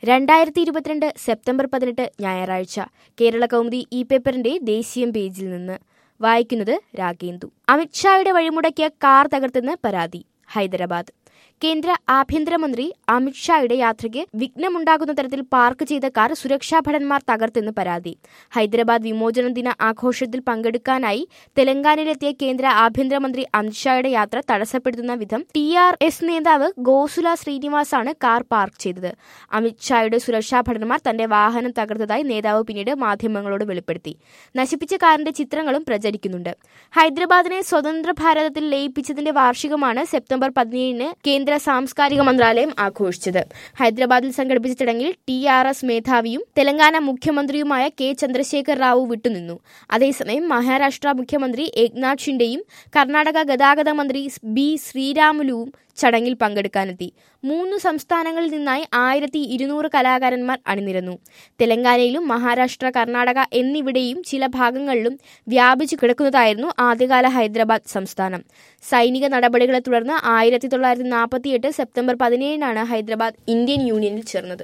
രണ്ടായിരത്തി ഇരുപത്തിരണ്ട് സെപ്റ്റംബർ പതിനെട്ട് ഞായറാഴ്ച കേരള കൗമുദി ഇ പേപ്പറിന്റെ ദേശീയം പേജിൽ നിന്ന് വായിക്കുന്നത് രാഗേന്ദു അമിത്ഷായുടെ വഴിമുടക്കിയ കാർ തകർത്തെന്ന് പരാതി ഹൈദരാബാദ് കേന്ദ്ര ആഭ്യന്തരമന്ത്രി അമിത്ഷായുടെ യാത്രയ്ക്ക് വിഘ്നമുണ്ടാകുന്ന തരത്തിൽ പാർക്ക് ചെയ്ത കാർ സുരക്ഷാ ഭടന്മാർ തകർത്തെന്ന് പരാതി ഹൈദരാബാദ് വിമോചന ദിന ആഘോഷത്തിൽ പങ്കെടുക്കാനായി തെലങ്കാനയിലെത്തിയ കേന്ദ്ര ആഭ്യന്തരമന്ത്രി അമിത്ഷായുടെ യാത്ര തടസ്സപ്പെടുത്തുന്ന വിധം ടി ആർ എസ് നേതാവ് ഗോസുല ശ്രീനിവാസാണ് കാർ പാർക്ക് ചെയ്തത് അമിത്ഷായുടെ സുരക്ഷാ ഭടന്മാർ തന്റെ വാഹനം തകർത്തതായി നേതാവ് പിന്നീട് മാധ്യമങ്ങളോട് വെളിപ്പെടുത്തി നശിപ്പിച്ച കാറിന്റെ ചിത്രങ്ങളും പ്രചരിക്കുന്നുണ്ട് ഹൈദരാബാദിനെ സ്വതന്ത്ര ഭാരതത്തിൽ ലയിപ്പിച്ചതിന്റെ വാർഷികമാണ് സെപ്റ്റംബർ പതിനേഴിന് കേന്ദ്ര സാംസ്കാരിക മന്ത്രാലയം ആഘോഷിച്ചത് ഹൈദരാബാദിൽ സംഘടിപ്പിച്ച ചടങ്ങിൽ ടി ആർ എസ് മേധാവിയും തെലങ്കാന മുഖ്യമന്ത്രിയുമായ കെ ചന്ദ്രശേഖർ റാവു വിട്ടുനിന്നു അതേസമയം മഹാരാഷ്ട്ര മുഖ്യമന്ത്രി ഏക്നാഥ് ഷിൻഡെയും കർണാടക ഗതാഗത മന്ത്രി ബി ശ്രീരാമുലുവും ചടങ്ങിൽ പങ്കെടുക്കാനെത്തി മൂന്ന് സംസ്ഥാനങ്ങളിൽ നിന്നായി ആയിരത്തി ഇരുന്നൂറ് കലാകാരന്മാർ അണിനിരന്നു തെലങ്കാനയിലും മഹാരാഷ്ട്ര കർണാടക എന്നിവിടെയും ചില ഭാഗങ്ങളിലും വ്യാപിച്ചു കിടക്കുന്നതായിരുന്നു ആദ്യകാല ഹൈദരാബാദ് സംസ്ഥാനം സൈനിക നടപടികളെ തുടർന്ന് ആയിരത്തി തൊള്ളായിരത്തി നാൽപ്പത്തിയെട്ട് സെപ്റ്റംബർ പതിനേഴിനാണ് ഹൈദരാബാദ് ഇന്ത്യൻ യൂണിയനിൽ ചേർന്നത്